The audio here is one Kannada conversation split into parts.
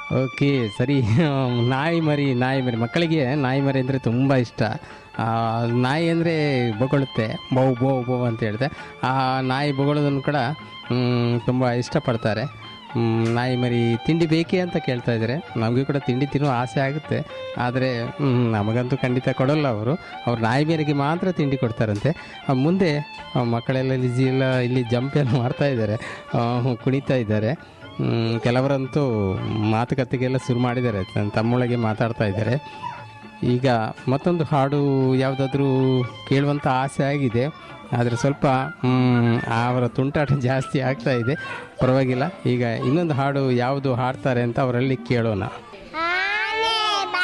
ಓಕೆ ಸರಿ ನಾಯಿ ಮರಿ ನಾಯಿ ಮರಿ ಮಕ್ಕಳಿಗೆ ನಾಯಿ ಮರಿ ಅಂದರೆ ತುಂಬ ಇಷ್ಟ ಆ, ನಾಯಿ ಅಂದರೆ ಬೊಗಳುತ್ತೆ ಬೌ ಬೌ ಬೌ ಅಂತ ಹೇಳಿದೆ ಆ ನಾಯಿ ಬೊಗಳೋದನ್ನು ಕೂಡ ತುಂಬ ಇಷ್ಟಪಡ್ತಾರೆ ಹ್ಮ್, ನಾಯಿ ಮರಿ ತಿಂಡಿ ಬೇಕೇ ಅಂತ ಕೇಳ್ತಾ ಇದ್ದಾರೆ ನಮಗೂ ಕೂಡ ತಿಂಡಿ ತಿನ್ನೋ ಆಸೆ ಆಗುತ್ತೆ ಆದರೆ ಹ್ಮ್, ನಮಗಂತೂ ಖಂಡಿತ ಕೊಡೋಲ್ಲ ಅವರು ಅವ್ರು ನಾಯಿ ಮರಿಗೆ ಮಾತ್ರ ತಿಂಡಿ ಕೊಡ್ತಾರಂತೆ ಆ, ಮುಂದೆ ಆ, ಮಕ್ಕಳೆಲ್ಲ ಇಲ್ಲಿ ಎಲ್ಲ ಇಲ್ಲಿ ಜಂಪ್ ಎಲ್ಲ ಮಾಡ್ತಾ ಇದ್ದಾರೆ ಆ, ಕುಣಿತಾ ಇದ್ದಾರೆ ಹ್ಮ್, ಕೆಲವರಂತೂ ಮಾತುಕತೆಗೆಲ್ಲ ಶುರು ಮಾಡಿದ್ದಾರೆ ತನ್ನ ತಮ್ಮೊಳಗೆ ಮಾತಾಡ್ತಾ ಇದ್ದಾರೆ ಈಗ ಮತ್ತೊಂದು ಹಾಡು ಯಾವುದಾದ್ರೂ ಕೇಳುವಂಥ ಆಸೆ ಆಗಿದೆ ಆದರೆ ಸ್ವಲ್ಪ ಮ್, ಅವರ ತುಂಟಾಟ ಜಾಸ್ತಿ ಆಗ್ತಾ ಇದೆ ಪರವಾಗಿಲ್ಲ ಈಗ ಇನ್ನೊಂದು ಹಾಡು ಯಾವುದು ಹಾಡ್ತಾರೆ ಅಂತ ಅವರಲ್ಲಿ ಕೇಳೋಣ ಆನೆ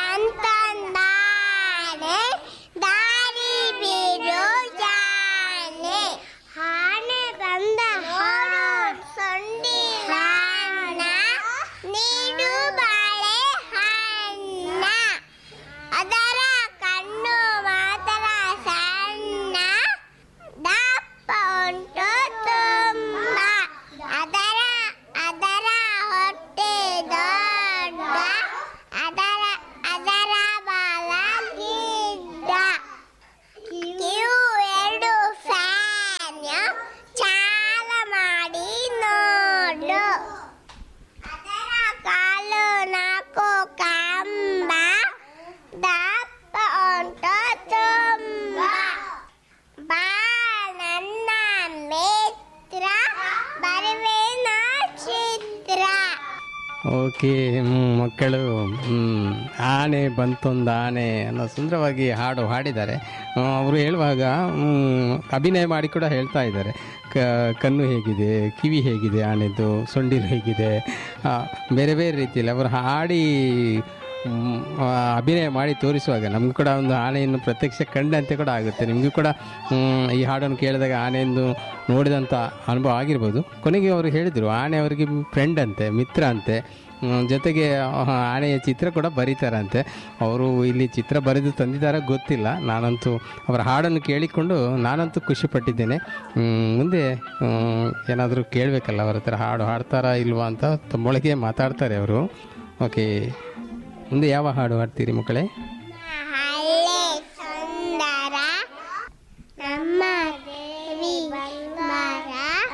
ಬಂತಂದಾನೆ ದಾರಿ ಬಿಡು ಜಾನೆ ಆನೆ ಬಂದ ಹಾಡು ಸೊಂಡಿ ಹಣ್ಣ ನೀಡು ಬಾಳೆ ಹಣ್ಣ ಅದರ ಕಣ್ಣು ಮಾತ್ರ ಸಣ್ಣ ದಪ್ಪ ಉಂಟು ತುಂಬ ಅದರ ಅದರ ಹೊಟ್ಟೆ ದೊಡ್ಡ ಅದರ ಅದರ ಬಾಲ ಗಿಡ್ಡ ಕಿವು ಎರಡು ಫ್ಯಾನ್ ಚಾಲ ಮಾಡಿ ನೋಡು ಅದರ ಕಾಲು ನಾಲ್ಕು ಕಂಬ ದಪ್ಪ ಉಂಟು ತುಂಬ ಬಾ ನನ್ನ ಮಿತ್ರ ಬರುವೇನ ಚಿತ್ರ ಓಕೆ ಹ್ಮ್, ಮಕ್ಕಳು ಹ್ಮ್, ಆನೆ ಬಂತೊಂದು ಆನೆ ಅನ್ನೋ ಸುಂದರವಾಗಿ ಹಾಡು ಹಾಡಿದ್ದಾರೆ ಆ, ಅವರು ಹೇಳುವಾಗ ಹ್ಮ್, ಅಭಿನಯ ಮಾಡಿ ಕೂಡ ಹೇಳ್ತಾ ಇದ್ದಾರೆ ಕ ಕಣ್ಣು ಹೇಗಿದೆ ಕಿವಿ ಹೇಗಿದೆ ಆನೆದು ಸೊಂಡಿಲು ಹೇಗಿದೆ ಆ, ಬೇರೆ ಬೇರೆ ರೀತಿಯಲ್ಲಿ ಅವರು ಹಾಡಿ ಮ್, ಆ, ಅಭಿನಯ ಮಾಡಿ ತೋರಿಸುವಾಗ ನಮಗೂ ಕೂಡ ಒಂದು ಆನೆಯನ್ನು ಪ್ರತ್ಯಕ್ಷ ಕಂಡಂತೆ ಕೂಡ ಆಗುತ್ತೆ ನಿಮಗೂ ಕೂಡ ಮ್, ಈ ಹಾಡನ್ನು ಕೇಳಿದಾಗ ಆನೆಯನ್ನು ನೋಡಿದಂಥ ಅನುಭವ ಆಗಿರ್ಬೋದು ಕೊನೆಗೆ ಅವರು ಹೇಳಿದರು ಆನೆ ಅವರಿಗೆ ಫ್ರೆಂಡ್ ಅಂತೆ ಮಿತ್ರ ಅಂತೆ ಮ್, ಜೊತೆಗೆ ಆ, ಆನೆಯ ಚಿತ್ರ ಕೂಡ ಬರೀತಾರಂತೆ ಅವರು ಇಲ್ಲಿ ಚಿತ್ರ ಬರೆದು ತಂದಿದ್ದಾರ ಗೊತ್ತಿಲ್ಲ ನಾನಂತೂ ಅವರ ಹಾಡನ್ನು ಕೇಳಿಕೊಂಡು ನಾನಂತೂ ಖುಷಿಪಟ್ಟಿದ್ದೇನೆ ಮ್, ಮುಂದೆ ಏನಾದರೂ ಕೇಳಬೇಕಲ್ಲ ಅವರ ಹತ್ರ ಹಾಡು ಹಾಡ್ತಾರಾ ಇಲ್ವಾ ಅಂತ ತಮ್ಮೊಳಗೆ ಮಾತಾಡ್ತಾರೆ ಅವರು ಓಕೆ ಮುಂದೆ ಯಾವ ಹಾಡು ಹಾಡ್ತೀರಿ ಮಕ್ಕಳೇ ಹಳ್ಳೆ ಸುಂದರ ನಮ್ಮ ದೇವಿ ಬಂಗಾರ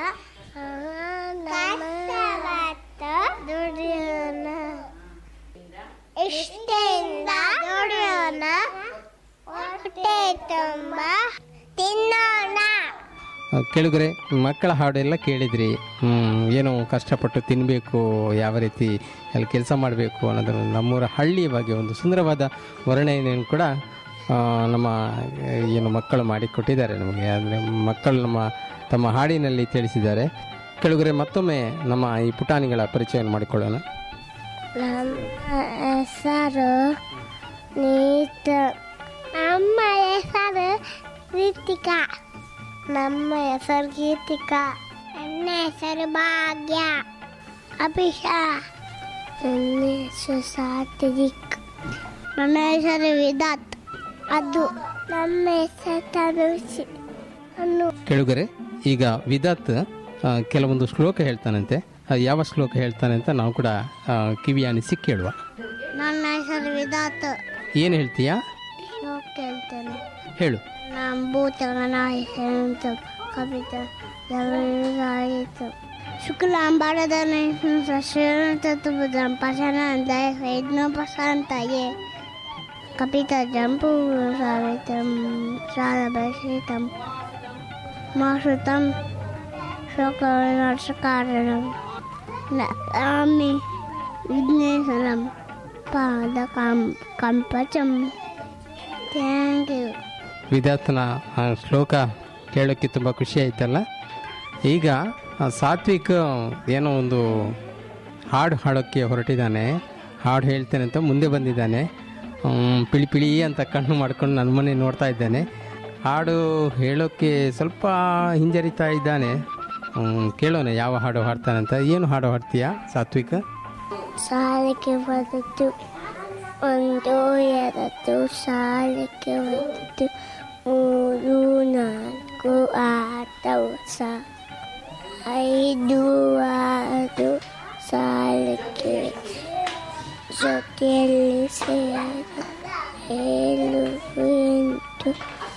ಕಷ್ಟವತ್ತ ದುಡಿಯೋಣ ಇಷ್ಟದಿಂದ ದುಡಿಯೋಣ ಹೊಟ್ಟೆ ತುಂಬ ತಿನ್ನೋಣ ಆ, ಕೇಳಿದ್ರೆ ಮಕ್ಕಳ ಹಾಡೆಲ್ಲ ಕೇಳಿದ್ರಿ ಹ್ಮ್, ಏನು ಕಷ್ಟಪಟ್ಟು ತಿನ್ನಬೇಕು ಯಾವ ರೀತಿ ಅಲ್ಲಿ ಕೆಲಸ ಮಾಡಬೇಕು ಅನ್ನೋದನ್ನು ನಮ್ಮೂರ ಹಳ್ಳಿಯ ಬಗ್ಗೆ ಒಂದು ಸುಂದರವಾದ ವರ್ಣನೆಯನ್ನು ಕೂಡ ಆ, ನಮ್ಮ ಆ, ಏನು ಮಕ್ಕಳು ಮಾಡಿಕೊಟ್ಟಿದ್ದಾರೆ ನಮಗೆ ಅಂದರೆ ಮಕ್ಕಳು ನಮ್ಮ ತಮ್ಮ ಹಾಡಿನಲ್ಲಿ ತಿಳಿಸಿದ್ದಾರೆ ಕೆಳಗರೆ ಮತ್ತೊಮ್ಮೆ ನಮ್ಮ ಈ ಪುಟಾಣಿಗಳ ಪರಿಚಯವನ್ನು ಮಾಡಿಕೊಳ್ಳೋಣ ನಮ್ಮ ಹೆಸರು ನೀತ ನಮ್ಮ ಹೆಸರು ರೀತಿಕಾ ನಮ್ಮ ಹೆಸರು ಗೀತಿಕಾ ನನ್ನ ಹೆಸರು ಭಾಗ್ಯ ಅಭಿಷಾ ನನ್ನ ಹೆಸರು ಸಾತ್ವಿಕ್ ನನ್ನ ಹೆಸರು ವಿದಾತ್ ಅದು ನಮ್ಮ ಹೆಸರು ತನುಷಿ ಅನ್ನು ಕೆಳಗರೆ ಈಗ ವಿದಾತ್ ಆ, ಕೆಲವೊಂದು ಶ್ಲೋಕ ಹೇಳ್ತಾನಂತೆ ಆ, ಯಾವ ಶ್ಲೋಕ ಹೇಳ್ತಾನೆ ಅಂತ ನಾವು ಕೂಡ ಆ, ಕಿವಿಯಾನಿಸಿ ಕೇಳುವ ನನ್ನ ಹೆಸರು ವಿದಾತ್ ಏನು ಹೇಳ್ತೀಯಾ ಶ್ಲೋಕ ಹೇಳ್ತೇನೆ ಹೇಳು Nam butana hentu kapita yavitu. Shuklam baradana sashiran tatubudam pasana andai vedno pasanta ye. Kapita jampu savitam sadabashitam. Masutam shokaranam. Nami vidnesalam padakam kampacham. Thank you. ವಿದ್ಯಾರ್ಥನ ಆ ಶ್ಲೋಕ ಕೇಳೋಕ್ಕೆ ತುಂಬ ಖುಷಿ ಆಯ್ತಲ್ಲ ಈಗ ಆ ಸಾತ್ವಿಕ್ ಏನೋ ಒಂದು ಹಾಡು ಹಾಡೋಕ್ಕೆ ಹೊರಟಿದ್ದಾನೆ ಹಾಡು ಹೇಳ್ತೇನೆ ಅಂತ ಮುಂದೆ ಬಂದಿದ್ದಾನೆ ಹ್ಮ್, ಪಿಳಿ ಪಿಳಿ ಅಂತ ಕಣ್ಣು ಮಾಡ್ಕೊಂಡು ನನ್ನ ಮನೆ ನೋಡ್ತಾ ಇದ್ದಾನೆ ಹಾಡು ಹೇಳೋಕ್ಕೆ ಸ್ವಲ್ಪ ಹಿಂಜರಿತಾ ಇದ್ದಾನೆ ಹ್ಮ್, ಕೇಳೋಣ ಯಾವ ಹಾಡು ಹಾಡ್ತಾನೆ ಅಂತ ಏನು ಹಾಡು ಹಾಡ್ತೀಯಾ ಸಾತ್ವಿಕ್ ಸಾಲಿಗೆ ಬದತು ಒಂದು ಎರಡು ಸಾಲಿಗೆ ಬದತು ಮೂರು ನಾಲ್ಕು ಆರು ಸ ಐದು ಆರು ಸಾಲಿಗೆ ಜೊತೆಯಲ್ಲಿ ಸೇರ ಏಳು ಎಂಟು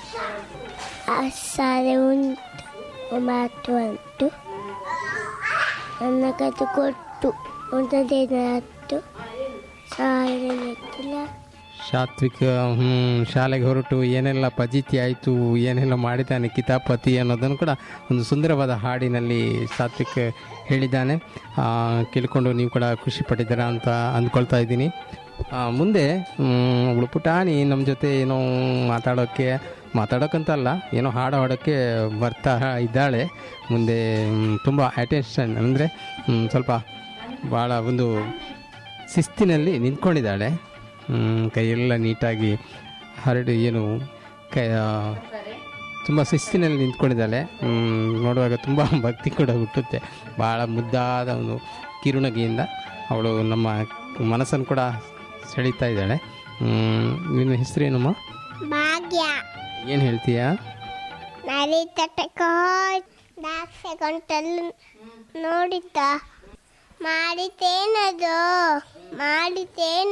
ಸಾರೆ ಉಂಟು ಒಂಬತ್ತು ಉಂಟು ನನ್ನ ಕತೆ ಕೊಟ್ಟು ಒಂದು ದಿನ ಹತ್ತು ಸಾರೆ ಮೆಟ್ಟಿಲ ಸಾತ್ವಿಕ ಹ್ಮ್, ಶಾಲೆಗೆ ಹೊರಟು ಏನೆಲ್ಲ ಪಜಿತಿ ಆಯಿತು ಏನೆಲ್ಲ ಮಾಡಿದ್ದಾನೆ ಕಿತಾಪತಿ ಅನ್ನೋದನ್ನು ಕೂಡ ಒಂದು ಸುಂದರವಾದ ಹಾಡಿನಲ್ಲಿ ಸಾತ್ವಿಕ್ ಹೇಳಿದ್ದಾನೆ ಆ, ಕೇಳಿಕೊಂಡು ನೀವು ಕೂಡ ಖುಷಿ ಪಟ್ಟಿದ್ದೀರಾ ಅಂತ ಅಂದ್ಕೊಳ್ತಾ ಇದ್ದೀನಿ ಆ, ಮುಂದೆ ಹ್ಮ್, ಅವಳು ಪುಟಾಣಿ ನಮ್ಮ ಜೊತೆ ಏನೋ ಮಾತಾಡೋಕ್ಕೆ ಮಾತಾಡೋಕ್ಕಂತಲ್ಲ ಏನೋ ಹಾಡು ಹಾಡೋಕ್ಕೆ ಬರ್ತಾ ಇದ್ದಾಳೆ ಮುಂದೆ ತುಂಬ ಅಟೆನ್ಷನ್ ಅಂದರೆ ಸ್ವಲ್ಪ ಭಾಳ ಒಂದು ಶಿಸ್ತಿನಲ್ಲಿ ನಿಂತ್ಕೊಂಡಿದ್ದಾಳೆ ಹ್ಮ್, ಕೈಯೆಲ್ಲ ನೀಟಾಗಿ ಹರಡು ಏನು ಕೈ ತುಂಬ ಶಿಸ್ತಿನಲ್ಲಿ ನಿಂತ್ಕೊಂಡಿದ್ದಾಳೆ ಹ್ಮ್, ನೋಡುವಾಗ ತುಂಬ ಭಕ್ತಿ ಕೂಡ ಹುಟ್ಟುತ್ತೆ ಭಾಳ ಮುದ್ದಾದ ಒಂದು ಕಿರುನಗೆಯಿಂದ ಅವಳು ನಮ್ಮ ಮನಸ್ಸನ್ನು ಕೂಡ ಸೆಳೀತಾ ಇದ್ದಾಳೆ ಹ್ಮ್, ನಿನ್ನ ಹೆಸರೇನಮ್ಮ ಭಾಗ್ಯ ಏನು ಹೇಳ್ತೀಯಾ ನಡೀತಕ್ಕ ನಾಲ್ಕು ಸೆಕೆಂಡಲ್ಲಿ ನೋಡಿದ್ದ ಮಾಡಿತೇನದು ಮಾಡಿತೇನು